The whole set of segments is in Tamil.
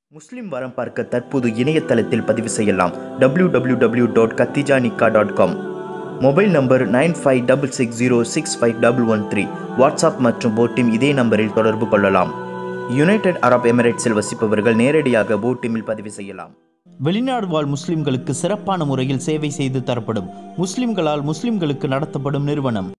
முஸ்லிம் வரம் பார்க்க தற்போது இணையதளத்தில் பதிவு செய்யலாம் www.katijanikaa.com dot Khatija Nikka dot com mobile number nine five double six zero six five double one three WhatsApp மற்றும் போட்டிம் இதே நம்பரில் தொடர்பு கொள்ளலாம் யுனைடெட் அரப் எமிரேட்ஸில் வசிப்பவர்கள் நேரடியாக போட்டிமில் பதிவு செய்யலாம் வெளிநாடு வாழ் முஸ்லிம்களுக்கு சிறப்பான முறையில் சேவை செய்து தரப்படும் முஸ்லிம்களால் முஸ்லிம்களுக்கு நடத்தப்படும் நிறுவனம்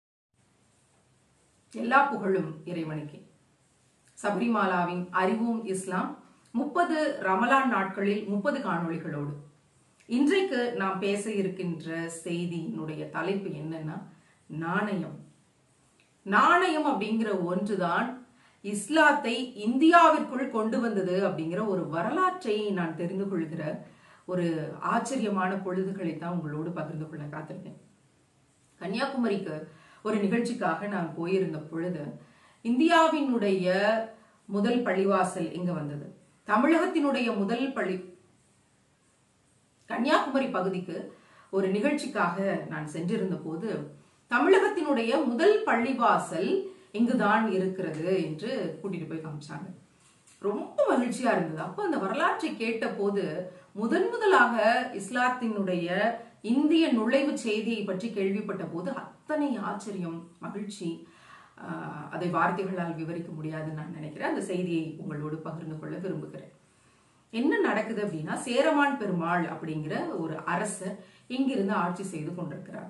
எல்லா புகழும் இறைவனுக்கே சபரிமாலாவின் அறிவோம் இஸ்லாம் முப்பது ரமலான் நாட்களில் முப்பது காணொளிகளோடு இன்றைக்கு நாம் பேச இருக்கின்ற செய்தியினுடைய தலைப்பு என்னன்னா நாணயம் நாணயம் அப்படிங்கிற ஒன்றுதான் இஸ்லாத்தை இந்தியாவிற்குள் கொண்டு வந்தது அப்படிங்கிற ஒரு வரலாற்றை நான் தெரிந்து கொள்கிற ஒரு ஆச்சரியமான பொழுதுகளை தான் உங்களோடு பகிர்ந்து கொள்ள காத்திருக்கேன் கன்னியாகுமரிக்கு ஒரு நிகழ்ச்சிக்காக நான் போயிருந்த பொழுது இந்தியாவினுடைய முதல் பள்ளிவாசல் இங்க வந்தது தமிழகத்தினுடைய முதல் பள்ளி கன்னியாகுமரி பகுதிக்கு ஒரு நிகழ்ச்சிக்காக நான் சென்றிருந்த போது தமிழகத்தினுடைய முதல் பள்ளிவாசல் இங்குதான் இருக்கிறது என்று கூட்டிட்டு போய் காமிச்சாங்க ரொம்ப மகிழ்ச்சியா இருந்தது அப்போ அந்த வரலாற்றை கேட்ட போது முதன் முதலாக இஸ்லாத்தினுடைய இந்திய நுழைவு செய்தியை பற்றி கேள்விப்பட்ட போது அத்தனை ஆச்சரியம் மகிழ்ச்சி ஆஹ், அதை வார்த்தைகளால் விவரிக்க முடியாதுன்னு நான் நினைக்கிறேன் அந்த செய்தியை உங்களோடு பகிர்ந்து கொள்ள விரும்புகிறேன் என்ன நடக்குது அப்படின்னா சேரமான் பெருமாள் அப்படிங்கிற ஒரு அரசர் இங்கிருந்து ஆட்சி செய்து கொண்டிருக்கிறார்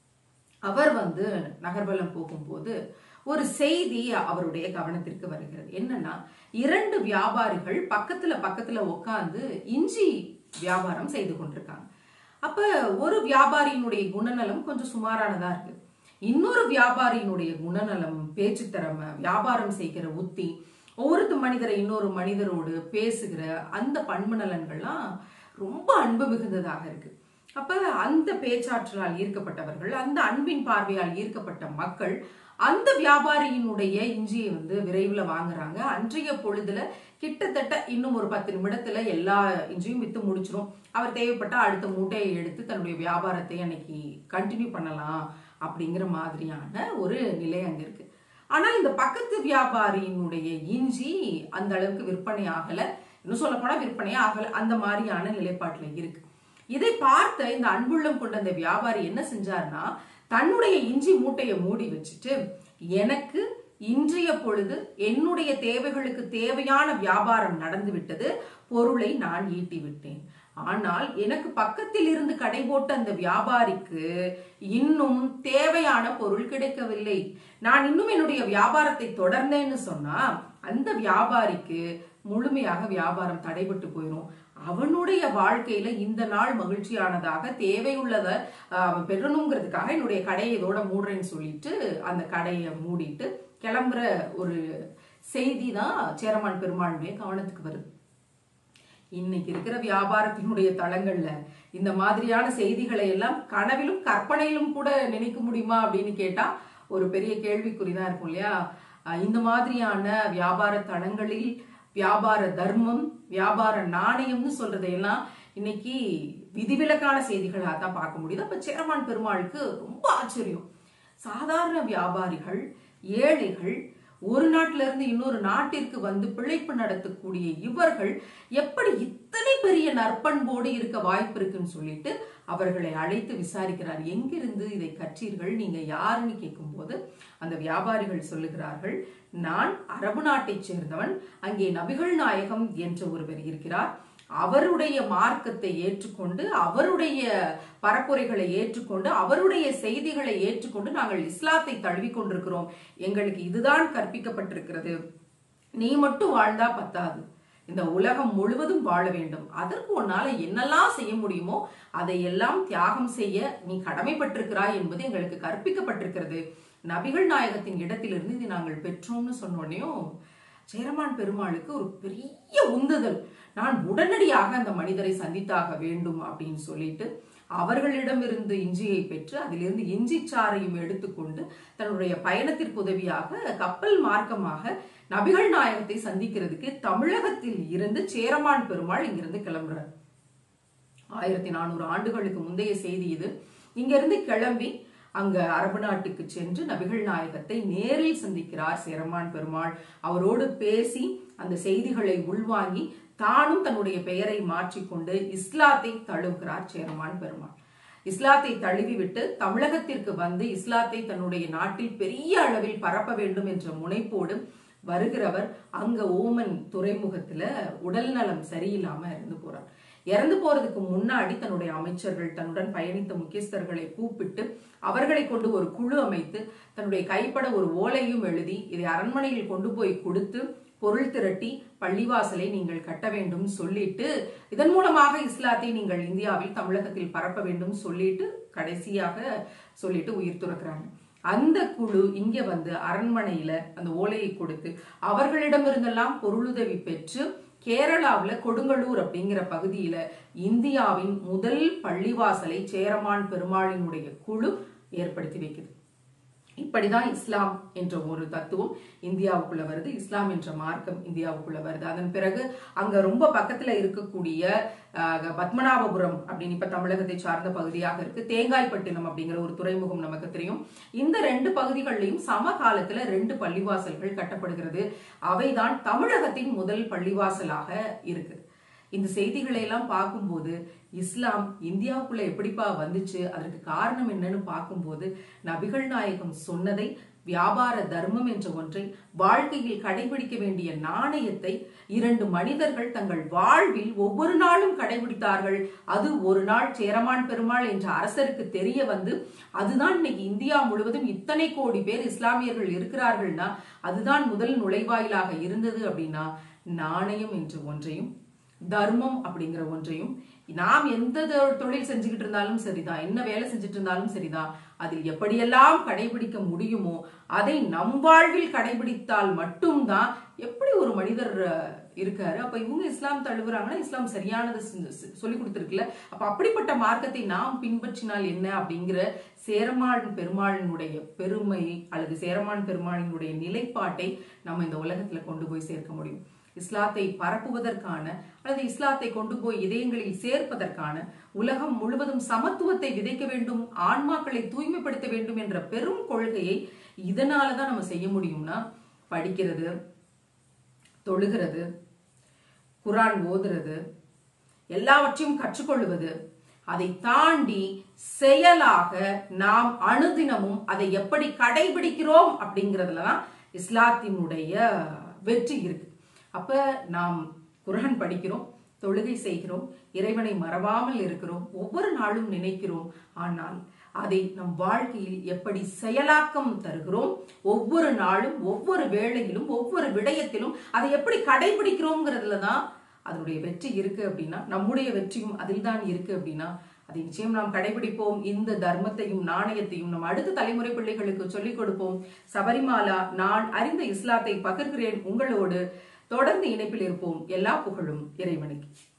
அவர் வந்து நகர்வலம் போகும்போது ஒரு செய்தி அவருடைய கவனத்திற்கு வருகிறது என்னன்னா இரண்டு வியாபாரிகள் பக்கத்துல பக்கத்துல உட்கார்ந்து இஞ்சி வியாபாரம் செய்து கொண்டிருக்காங்க அப்ப ஒரு வியாபாரியினுடைய குணநலம் கொஞ்சம் சுமாரானதா இருக்கு இன்னொரு வியாபாரியினுடைய குணநலம் பேச்சு திறமை வியாபாரம் செய்கிற உத்தி ஒவ்வொரு மனிதரை இன்னொரு மனிதரோடு பேசுகிற அந்த பண்பு நலன்கள்லாம் ரொம்ப அன்பு மிகுந்ததாக இருக்கு அப்ப அந்த பேச்சாற்றலால் ஈர்க்கப்பட்டவர்கள் அந்த அன்பின் பார்வையால் ஈர்க்கப்பட்ட மக்கள் அந்த வியாபாரியினுடைய இஞ்சியை வந்து விரைவில் வாங்குறாங்க அன்றைய பொழுதுல கிட்டத்தட்ட இன்னும் ஒரு பத்து நிமிடத்துல எல்லா இஞ்சியும் வித்து முடிச்சிரும் அவர் தேவைப்பட்டா அடுத்த மூட்டையை எடுத்து தன்னுடைய வியாபாரத்தை அன்னைக்கு கண்டினியூ பண்ணலாம் அப்படிங்கிற மாதிரியான ஒரு நிலை அங்க இருக்கு ஆனால் இந்த பக்கத்து வியாபாரியினுடைய இஞ்சி அந்த அளவுக்கு விற்பனை ஆகல இன்னும் சொல்ல போனா விற்பனை ஆகல அந்த மாதிரியான நிலைப்பாட்டுல இருக்கு இதை பார்த்த இந்த அன்புள்ளம் கொண்ட அந்த வியாபாரி என்ன செஞ்சாருன்னா தன்னுடைய இஞ்சி மூட்டையை மூடி வச்சுட்டு எனக்கு இன்றைய பொழுது என்னுடைய தேவைகளுக்கு தேவையான வியாபாரம் நடந்து விட்டது பொருளை நான் ஈட்டி விட்டேன் ஆனால் எனக்கு பக்கத்தில் இருந்து கடை போட்ட அந்த வியாபாரிக்கு இன்னும் தேவையான பொருள் கிடைக்கவில்லை நான் இன்னும் என்னுடைய வியாபாரத்தை தொடர்ந்தேன்னு சொன்னா அந்த வியாபாரிக்கு முழுமையாக வியாபாரம் தடைபட்டு போயிடும் அவனுடைய வாழ்க்கையில இந்த நாள் மகிழ்ச்சியானதாக தேவையுள்ளத ஆஹ், அவன் பெறணுங்கிறதுக்காக என்னுடைய கடையை இதோட மூடுறேன்னு சொல்லிட்டு அந்த கடையை மூடிட்டு கிளம்புற ஒரு செய்தி தான் சேரமான் பெருமாளுடைய கவனத்துக்கு வருது இன்னைக்கு இருக்கிற வியாபாரத்தினுடைய தளங்கள்ல இந்த மாதிரியான செய்திகளை எல்லாம் கனவிலும் கற்பனையிலும் கூட நினைக்க முடியுமா அப்படின்னு கேட்டா ஒரு பெரிய கேள்விக்குறிதான் இருக்கும் இல்லையா அஹ் இந்த மாதிரியான வியாபார தளங்களில் வியாபார தர்மம் வியாபார நாணயம்னு சொல்றதையெல்லாம் இன்னைக்கு விதிவிலக்கான செய்திகளாக தான் பார்க்க முடியுது அப்ப சேரமான் பெருமாளுக்கு ரொம்ப ஆச்சரியம் சாதாரண வியாபாரிகள் ஏழைகள் ஒரு நாட்டில இருந்து இன்னொரு நாட்டிற்கு வந்து பிழைப்பு நடத்தக்கூடிய இவர்கள் எப்படி இத்தனை பெரிய நற்பண்போடு இருக்க வாய்ப்பு இருக்குன்னு சொல்லிட்டு அவர்களை அழைத்து விசாரிக்கிறார் எங்கிருந்து இதை கற்றீர்கள் நீங்க யாருன்னு கேட்கும்போது அந்த வியாபாரிகள் சொல்லுகிறார்கள் நான் அரபு நாட்டைச் சேர்ந்தவன் அங்கே நபிகள் நாயகம் என்ற ஒருவர் இருக்கிறார் அவருடைய மார்க்கத்தை ஏற்றுக்கொண்டு அவருடைய பரப்புரைகளை ஏற்றுக்கொண்டு அவருடைய செய்திகளை ஏற்றுக்கொண்டு நாங்கள் இஸ்லாத்தை தழுவிக் கொண்டிருக்கிறோம் எங்களுக்கு இதுதான் கற்பிக்கப்பட்டிருக்கிறது நீ மட்டும் வாழ்ந்தா பத்தாது இந்த உலகம் முழுவதும் வாழ வேண்டும் அதற்கு உன்னால என்னெல்லாம் செய்ய முடியுமோ அதையெல்லாம் தியாகம் செய்ய நீ கடமைப்பட்டிருக்கிறாய் என்பது எங்களுக்கு கற்பிக்கப்பட்டிருக்கிறது நபிகள் நாயகத்தின் இடத்திலிருந்து இதை நாங்கள் பெற்றோம்னு சொன்னோடனையும் சேரமான் பெருமாளுக்கு ஒரு பெரிய உந்துதல் நான் உடனடியாக அந்த மனிதரை சந்தித்தாக வேண்டும் அப்படின்னு சொல்லிட்டு அவர்களிடமிருந்து இஞ்சியை பெற்று அதிலிருந்து இஞ்சி சாறையும் எடுத்துக்கொண்டு தன்னுடைய பயணத்திற்கு உதவியாக கப்பல் மார்க்கமாக நபிகள் நாயகத்தை சந்திக்கிறதுக்கு தமிழகத்தில் இருந்து சேரமான் பெருமாள் இங்கிருந்து கிளம்புறார் ஆயிரத்தி நானூறு ஆண்டுகளுக்கு முந்தைய செய்தி இது இங்கிருந்து கிளம்பி அங்க அரபு நாட்டுக்கு சென்று நபிகள் நாயகத்தை நேரில் சந்திக்கிறார் சேரமான் பெருமாள் அவரோடு பேசி அந்த செய்திகளை உள்வாங்கி தானும் தன்னுடைய பெயரை மாற்றிக்கொண்டு இஸ்லாத்தை தழுவுகிறார் சேரமான் பெருமாள் இஸ்லாத்தை தழுவிவிட்டு தமிழகத்திற்கு வந்து இஸ்லாத்தை தன்னுடைய நாட்டில் பெரிய அளவில் பரப்ப வேண்டும் என்ற முனைப்போடு வருகிறவர் அங்க ஓமன் துறைமுகத்துல உடல் நலம் சரியில்லாம இறந்து போறார் இறந்து போறதுக்கு முன்னாடி தன்னுடைய அமைச்சர்கள் தன்னுடன் பயணித்த முக்கியஸ்தர்களை கூப்பிட்டு அவர்களை கொண்டு ஒரு குழு அமைத்து தன்னுடைய கைப்பட ஒரு ஓலையும் எழுதி இதை அரண்மனையில் கொண்டு போய் கொடுத்து பொருள் திரட்டி பள்ளிவாசலை நீங்கள் கட்ட வேண்டும் சொல்லிட்டு இதன் மூலமாக இஸ்லாத்தை நீங்கள் இந்தியாவில் தமிழகத்தில் பரப்ப வேண்டும் சொல்லிட்டு கடைசியாக சொல்லிட்டு உயிர் துறக்கிறாங்க அந்த குழு இங்க வந்து அரண்மனையில அந்த ஓலையை கொடுத்து அவர்களிடமிருந்தெல்லாம் பொருளுதவி பெற்று கேரளாவுல கொடுங்கல்லூர் அப்படிங்கிற பகுதியில இந்தியாவின் முதல் பள்ளிவாசலை சேரமான் பெருமாளினுடைய குழு ஏற்படுத்தி வைக்குது இப்படிதான் இஸ்லாம் என்ற ஒரு தத்துவம் இந்தியாவுக்குள்ள வருது இஸ்லாம் என்ற மார்க்கம் இந்தியாவுக்குள்ள வருது அதன் பிறகு அங்க ரொம்ப பக்கத்துல இருக்கக்கூடிய அஹ், பத்மநாபபுரம் அப்படின்னு இப்ப தமிழகத்தை சார்ந்த பகுதியாக இருக்கு தேங்காய்பட்டினம் அப்படிங்கிற ஒரு துறைமுகம் நமக்கு தெரியும் இந்த ரெண்டு பகுதிகளிலும் சம காலத்துல ரெண்டு பள்ளிவாசல்கள் கட்டப்படுகிறது அவைதான் தமிழகத்தின் முதல் பள்ளிவாசலாக இருக்குது இந்த செய்திகளை எல்லாம் பார்க்கும்போது இஸ்லாம் இந்தியாவுக்குள்ள எப்படிப்பா வந்துச்சு அதற்கு காரணம் என்னன்னு பார்க்கும்போது நபிகள் நாயகம் சொன்னதை வியாபார தர்மம் என்ற ஒன்றை வாழ்க்கையில் கடைபிடிக்க வேண்டிய நாணயத்தை இரண்டு மனிதர்கள் தங்கள் வாழ்வில் ஒவ்வொரு நாளும் கடைபிடித்தார்கள் அது ஒரு நாள் சேரமான் பெருமாள் என்ற அரசருக்கு தெரிய வந்து அதுதான் இன்னைக்கு இந்தியா முழுவதும் இத்தனை கோடி பேர் இஸ்லாமியர்கள் இருக்கிறார்கள்னா அதுதான் முதல் நுழைவாயிலாக இருந்தது அப்படின்னா நாணயம் என்ற ஒன்றையும் தர்மம் அப்படிங்கிற ஒன்றையும் நாம் எந்த தொ- தொழில் செஞ்சுக்கிட்டு இருந்தாலும் சரிதான் என்ன வேலை செஞ்சுட்டு இருந்தாலும் சரிதான் அதில் எப்படியெல்லாம் கடைபிடிக்க முடியுமோ அதை நம் வாழ்வில் கடைபிடித்தால் மட்டும்தான் எப்படி ஒரு மனிதர் அஹ், இருக்காரு அப்ப இவங்க இஸ்லாம் தழுவுறாங்கன்னா இஸ்லாம் சரியானது செ- செ- சொல்லி கொடுத்துருக்குல்ல அப்ப அப்படிப்பட்ட மார்க்கத்தை நாம் பின்பற்றினால் என்ன அப்படிங்கிற சேரமான் பெருமாளினுடைய பெருமை அல்லது சேரமான் பெருமாளினுடைய நிலைப்பாட்டை நம்ம இந்த உலகத்துல கொண்டு போய் சேர்க்க முடியும் இஸ்லாத்தை பரப்புவதற்கான அல்லது இஸ்லாத்தை கொண்டு போய் இதயங்களில் சேர்ப்பதற்கான உலகம் முழுவதும் சமத்துவத்தை விதைக்க வேண்டும் ஆன்மாக்களை தூய்மைப்படுத்த வேண்டும் என்ற பெரும் கொள்கையை இதனாலதான் நம்ம செய்ய முடியும்னா படிக்கிறது தொழுகிறது குரான் ஓதுறது எல்லாவற்றையும் கற்றுக்கொள்வது அதை தாண்டி செயலாக நாம் அனுதினமும் அதை எப்படி கடைபிடிக்கிறோம் அப்படிங்கிறதுல தான் இஸ்லாத்தினுடைய வெற்றி இருக்கு அப்ப நாம் குரான் படிக்கிறோம் தொழுகை செய்கிறோம் இறைவனை மறவாமல் இருக்கிறோம் ஒவ்வொரு நாளும் நினைக்கிறோம் ஆனால் அதை நம் வாழ்க்கையில் எப்படி செயலாக்கம் தருகிறோம் ஒவ்வொரு நாளும் ஒவ்வொரு வேளையிலும் ஒவ்வொரு விடயத்திலும் அதை எப்படி கடைபிடிக்கிறோங்கிறதுல தான் அதனுடைய வெற்றி இருக்கு அப்படின்னா நம்முடைய வெற்றியும் அதில் தான் இருக்கு அப்படின்னா அதை நிச்சயம் நாம் கடைபிடிப்போம் இந்த தர்மத்தையும் நாணயத்தையும் நம் அடுத்த தலைமுறை பிள்ளைகளுக்கு சொல்லிக் கொடுப்போம் சபரிமாலா நான் அறிந்த இஸ்லாத்தை பகிர்கிறேன் உங்களோடு தொடர்ந்து இணைப்பில் இருப்போம் எல்லா புகழும் இறைவனுக்கு